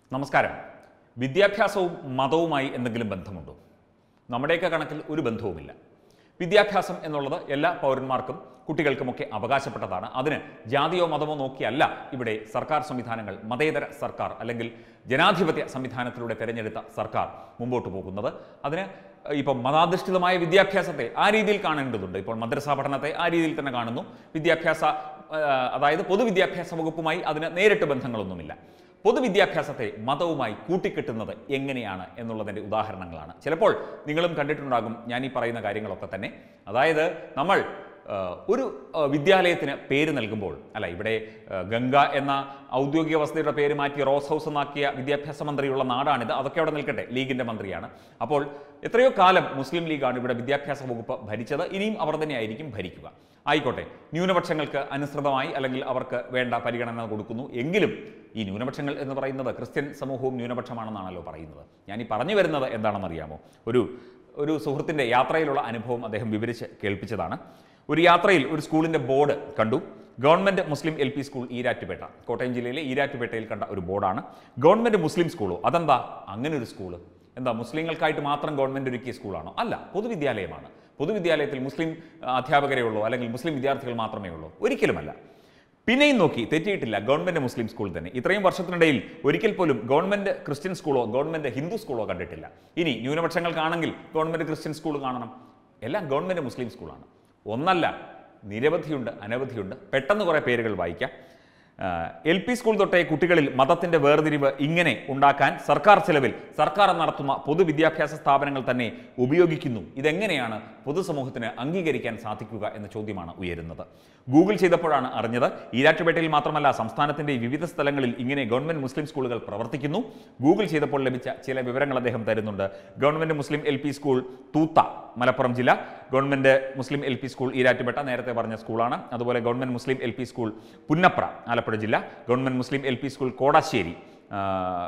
നമസ്കാരം വിദ്യാഭ്യാസവും മതവുമായി എന്തെങ്കിലും ബന്ധമുണ്ടോ നമ്മുടെയൊക്കെ കണക്കിൽ ഒരു ബന്ധവുമില്ല വിദ്യാഭ്യാസം എന്നുള്ളത് എല്ലാ പൗരന്മാർക്കും കുട്ടികൾക്കുമൊക്കെ അവകാശപ്പെട്ടതാണ് അതിന് ജാതിയോ മതമോ നോക്കിയല്ല ഇവിടെ സർക്കാർ സംവിധാനങ്ങൾ മതേതര സർക്കാർ അല്ലെങ്കിൽ ജനാധിപത്യ സംവിധാനത്തിലൂടെ തിരഞ്ഞെടുത്ത സർക്കാർ മുമ്പോട്ട് പോകുന്നത് അതിന് ഇപ്പം മതാധിഷ്ഠിതമായ വിദ്യാഭ്യാസത്തെ ആ രീതിയിൽ കാണേണ്ടതുണ്ട് ഇപ്പോൾ മദ്രസാ പഠനത്തെ ആ രീതിയിൽ തന്നെ കാണുന്നു വിദ്യാഭ്യാസ ആ, അതായത് പൊതുവിദ്യാഭ്യാസ വകുപ്പുമായി അതിന് നേരിട്ട് ബന്ധങ്ങളൊന്നുമില്ല പൊതുവിദ്യാഭ്യാസത്തെ മതവുമായി കൂട്ടിക്കെട്ടുന്നത് എങ്ങനെയാണ് എന്നുള്ളതിൻ്റെ ഉദാഹരണങ്ങളാണ് ചിലപ്പോൾ നിങ്ങളും കണ്ടിട്ടുണ്ടാകും ഞാൻ ഈ പറയുന്ന കാര്യങ്ങളൊക്കെ തന്നെ അതായത് നമ്മൾ ആ, ഒരു ആ, വിദ്യാലയത്തിന് പേര് നൽകുമ്പോൾ അല്ല ഇവിടെ ആ, ഗംഗ എന്ന ഔദ്യോഗിക വസതിയുടെ പേര് മാറ്റി റോസ് ഹൗസ് എന്നാക്കിയ വിദ്യാഭ്യാസ മന്ത്രിയുള്ള നാടാണിത് അതൊക്കെ അവിടെ നിൽക്കട്ടെ ലീഗിന്റെ മന്ത്രിയാണ് അപ്പോൾ എത്രയോ കാലം മുസ്ലിം ലീഗാണ് ഇവിടെ വിദ്യാഭ്യാസ വകുപ്പ് ഭരിച്ചത് ഇനിയും അവർ തന്നെയായിരിക്കും ഭരിക്കുക ആയിക്കോട്ടെ ന്യൂനപക്ഷങ്ങൾക്ക് അനുസൃതമായി അല്ലെങ്കിൽ അവർക്ക് വേണ്ട പരിഗണന കൊടുക്കുന്നു എങ്കിലും ഈ ന്യൂനപക്ഷങ്ങൾ എന്ന് പറയുന്നത് ക്രിസ്ത്യൻ സമൂഹവും ന്യൂനപക്ഷമാണെന്നാണല്ലോ പറയുന്നത് ഞാൻ ഈ പറഞ്ഞു വരുന്നത് എന്താണെന്നറിയാമോ ഒരു ഒരു സുഹൃത്തിൻ്റെ യാത്രയിലുള്ള അനുഭവം അദ്ദേഹം വിവരിച്ച് കേൾപ്പിച്ചതാണ് ഒരു യാത്രയിൽ ഒരു സ്കൂളിൻ്റെ ബോർഡ് കണ്ടു government Muslim L P school Erattupetta Kottayam ജില്ലയിലെ ഈരാറ്റുപേട്ടയിൽ കണ്ട ഒരു ബോർഡാണ് ഗവൺമെൻറ് മുസ്ലിം സ്കൂളോ അതെന്താ അങ്ങനെ ഒരു സ്കൂള് എന്താ മുസ്ലിങ്ങൾക്കായിട്ട് മാത്രം ഗവൺമെൻറ് ഒരുക്കിയ സ്കൂളാണോ അല്ല പൊതുവിദ്യാലയമാണ് പൊതുവിദ്യാലയത്തിൽ മുസ്ലിം ആ, അധ്യാപകരേ ഉള്ളൂ അല്ലെങ്കിൽ മുസ്ലിം വിദ്യാർത്ഥികൾ മാത്രമേ ഉള്ളൂ ഒരിക്കലുമല്ല പിന്നെയും നോക്കി തെറ്റിയിട്ടില്ല ഗവൺമെന്റ് മുസ്ലിം സ്കൂൾ തന്നെ ഇത്രയും വർഷത്തിനിടയിൽ ഒരിക്കൽ പോലും ഗവൺമെന്റ് ക്രിസ്ത്യൻ സ്കൂളോ ഗവൺമെന്റ് ഹിന്ദു സ്കൂളോ കണ്ടിട്ടില്ല ഇനി ന്യൂനപക്ഷങ്ങൾക്കാണെങ്കിൽ ഗവൺമെന്റ് ക്രിസ്ത്യൻ സ്കൂൾ കാണണം എല്ലാം ഗവൺമെന്റ് മുസ്ലിം സ്കൂളാണ് ഒന്നല്ല നിരവധിയുണ്ട് അനവധിയുണ്ട് പെട്ടെന്ന് കുറേ പേരുകൾ വായിക്കാം എൽ പി സ്കൂൾ തൊട്ടേ കുട്ടികളിൽ മതത്തിന്റെ വേർതിരിവ് ഇങ്ങനെ ഉണ്ടാക്കാൻ സർക്കാർ ചെലവിൽ സർക്കാർ നടത്തുന്ന പൊതുവിദ്യാഭ്യാസ സ്ഥാപനങ്ങൾ തന്നെ ഉപയോഗിക്കുന്നു ഇതെങ്ങനെയാണ് പൊതുസമൂഹത്തിന് അംഗീകരിക്കാൻ സാധിക്കുക എന്ന ചോദ്യമാണ് ഉയരുന്നത് ഗൂഗിൾ ചെയ്തപ്പോഴാണ് അറിഞ്ഞത് ഈരാറ്റുപേട്ടയിൽ മാത്രമല്ല സംസ്ഥാനത്തിന്റെ വിവിധ സ്ഥലങ്ങളിൽ ഇങ്ങനെ ഗവൺമെന്റ് മുസ്ലിം സ്കൂളുകൾ പ്രവർത്തിക്കുന്നു ഗൂഗിൾ ചെയ്തപ്പോൾ ലഭിച്ച ചില വിവരങ്ങൾ അദ്ദേഹം തരുന്നുണ്ട് government Muslim L P school Thootha Malappuram ജില്ല government Muslim L P school Erattupetta നേരത്തെ പറഞ്ഞ സ്കൂളാണ് അതുപോലെ government Muslim L P school Punnapra Alappuzha ജില്ല government Muslim L P school Kodassery ആ,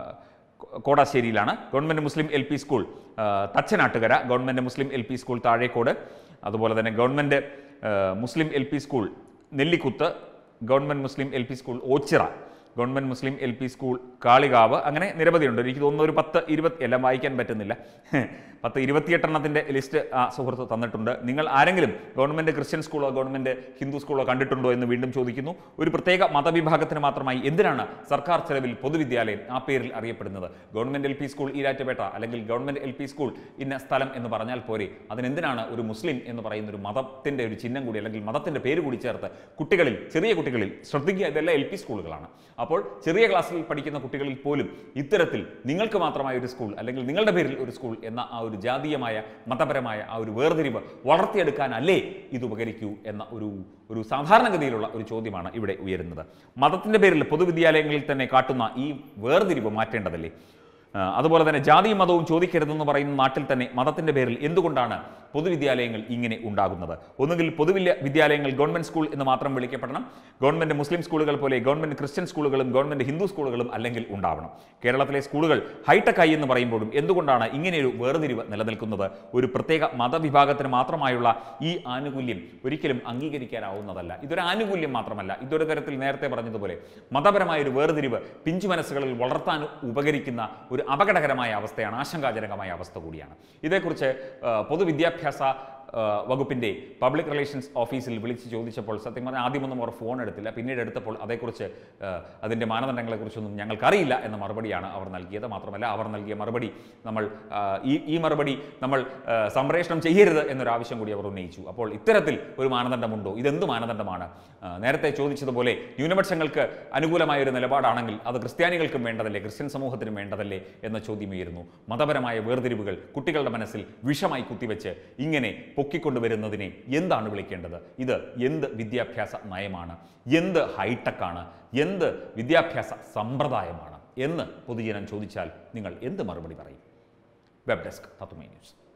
കോ- കോടാശ്ശേരിയിലാണ് government Muslim L P school ആ, Thachanattukara government Muslim L P school Thazhekode അതുപോലെ തന്നെ ഗവൺമെന്റ് ആ, Muslim L P school Nellikuth government Muslim L P school Ochira government Muslim L P school Kalikavu അങ്ങനെ നിരവധിയുണ്ട് എനിക്ക് തോന്നുന്നു ഒരു പത്ത് ഇരുപത്തി എല്ലാം വായിക്കാൻ പറ്റുന്നില്ല പത്ത് ഇരുപത്തിയെട്ടെണ്ണത്തിൻ്റെ ലിസ്റ്റ് ആ സുഹൃത്ത് തന്നിട്ടുണ്ട് നിങ്ങൾ ആരെങ്കിലും ഗവൺമെൻറ് ക്രിസ്ത്യൻ സ്കൂളോ ഗവൺമെൻറ് ഹിന്ദു സ്കൂളോ കണ്ടിട്ടുണ്ടോ എന്ന് വീണ്ടും ചോദിക്കുന്നു ഒരു പ്രത്യേക മതവിഭാഗത്തിന് മാത്രമായി എന്തിനാണ് സർക്കാർ ചെലവിൽ പൊതുവിദ്യാലയം ആ പേരിൽ അറിയപ്പെടുന്നത് government L P school Erattupetta അല്ലെങ്കിൽ ഗവൺമെൻറ് എൽ പി സ്കൂൾ ഇന്ന സ്ഥലം എന്ന് പറഞ്ഞാൽ പോരെ അതിനെന്തിനാണ് ഒരു മുസ്ലിം എന്ന് പറയുന്ന ഒരു മതത്തിൻ്റെ ഒരു ചിഹ്നം കൂടി അല്ലെങ്കിൽ മതത്തിൻ്റെ പേര് കൂടി ചേർത്ത് കുട്ടികളിൽ ചെറിയ കുട്ടികളിൽ ശ്രദ്ധിക്കുക ഇതെല്ലാം എൽ പി സ്കൂളുകളാണ് അപ്പോൾ ചെറിയ ക്ലാസ്സിൽ പഠിക്കുന്ന കുട്ടികളിൽ പോലും ഇത്തരത്തിൽ നിങ്ങൾക്ക് മാത്രമായ ഒരു സ്കൂൾ അല്ലെങ്കിൽ നിങ്ങളുടെ പേരിൽ ഒരു സ്കൂൾ എന്ന ആ ഒരു ജാതീയമായ മതപരമായ ആ ഒരു വേർതിരിവ് വളർത്തിയെടുക്കാനല്ലേ ഇത് ഉപകരിക്കൂ എന്ന ഒരു ഒരു സാധാരണഗതിയിലുള്ള ഒരു ചോദ്യമാണ് ഇവിടെ ഉയരുന്നത് മതത്തിൻ്റെ പേരിൽ പൊതുവിദ്യാലയങ്ങളിൽ തന്നെ കാട്ടുന്ന ഈ വേർതിരിവ് മാറ്റേണ്ടതല്ലേ ആ, അതുപോലെ തന്നെ ജാതിയും മതവും ചോദിക്കരുതെന്ന് പറയുന്ന നാട്ടിൽ തന്നെ മതത്തിന്റെ പേരിൽ എന്തുകൊണ്ടാണ് പൊതുവിദ്യാലയങ്ങൾ ഇങ്ങനെ ഉണ്ടാകുന്നത് ഒന്നുകിൽ പൊതുവിദ്യ വിദ്യാലയങ്ങൾ ഗവൺമെന്റ് സ്കൂൾ എന്ന് മാത്രം വിളിക്കപ്പെടണം ഗവൺമെന്റ് മുസ്ലിം സ്കൂളുകൾ പോലെ ഗവൺമെന്റ് ക്രിസ്ത്യൻ സ്കൂളുകളും ഗവൺമെന്റ് ഹിന്ദു സ്കൂളുകളും അല്ലെങ്കിൽ ഉണ്ടാവണം കേരളത്തിലെ സ്കൂളുകൾ ഹൈടെക് ആയി എന്ന് പറയുമ്പോഴും എന്തുകൊണ്ടാണ് ഇങ്ങനെയൊരു വേർതിരിവ് നിലനിൽക്കുന്നത് ഒരു പ്രത്യേക മതവിഭാഗത്തിന് മാത്രമായുള്ള ഈ ആനുകൂല്യം ഒരിക്കലും അംഗീകരിക്കാനാവുന്നതല്ല ഇതൊരു ആനുകൂല്യം മാത്രമല്ല ഇതൊരു തരത്തിൽ നേരത്തെ പറഞ്ഞതുപോലെ മതപരമായ ഒരു വേർതിരിവ് പിഞ്ചു മനസ്സുകളിൽ വളർത്താൻ ഉപകരിക്കുന്ന ഒരു അപകടകരമായ അവസ്ഥയാണ് ആശങ്കാജനകമായ അവസ്ഥ കൂടിയാണ് ഇതേക്കുറിച്ച് ആ, പൊതുവിദ്യാഭ്യാസ ആ, വകുപ്പിൻ്റെ പബ്ലിക് റിലേഷൻസ് ഓഫീസിൽ വിളിച്ച് ചോദിച്ചപ്പോൾ സത്യം പറഞ്ഞാൽ ആദ്യമൊന്നും അവർ ഫോൺ എടുത്തില്ല പിന്നീട് എടുത്തപ്പോൾ അതേക്കുറിച്ച് ആ, അതിൻ്റെ മാനദണ്ഡങ്ങളെക്കുറിച്ചൊന്നും ഞങ്ങൾക്കറിയില്ല എന്ന മറുപടിയാണ് അവർ നൽകിയത് മാത്രമല്ല അവർ നൽകിയ മറുപടി നമ്മൾ ആ, ഈ ഈ മറുപടി നമ്മൾ ആ, സംപ്രേഷണം ചെയ്യരുത് എന്നൊരു ആവശ്യം കൂടി അവർ ഉന്നയിച്ചു അപ്പോൾ ഇത്തരത്തിൽ ഒരു മാനദണ്ഡമുണ്ടോ ഇതെന്ത് മാനദണ്ഡമാണ് ആ, നേരത്തെ ചോദിച്ചതുപോലെ ന്യൂനപക്ഷങ്ങൾക്ക് അനുകൂലമായ ഒരു നിലപാടാണെങ്കിൽ അത് ക്രിസ്ത്യാനികൾക്കും വേണ്ടതല്ലേ ക്രിസ്ത്യൻ സമൂഹത്തിനും വേണ്ടതല്ലേ എന്ന ചോദ്യം ഉയരുന്നു മതപരമായ വേർതിരിവുകൾ കുട്ടികളുടെ മനസ്സിൽ വിഷമായി കുത്തിവെച്ച് ഇങ്ങനെ പൊക്കിക്കൊണ്ടുവരുന്നതിനെ എന്താണ് വിളിക്കേണ്ടത് ഇത് എന്ത് വിദ്യാഭ്യാസ നയമാണ് എന്ത് ഹൈടെക്കാണ് എന്ത് വിദ്യാഭ്യാസ സമ്പ്രദായമാണ് എന്ന് പൊതുജനം ചോദിച്ചാൽ നിങ്ങൾ എന്ത് മറുപടി പറയും വെബ് ഡെസ്ക് തത്തുമൈ ന്യൂസ്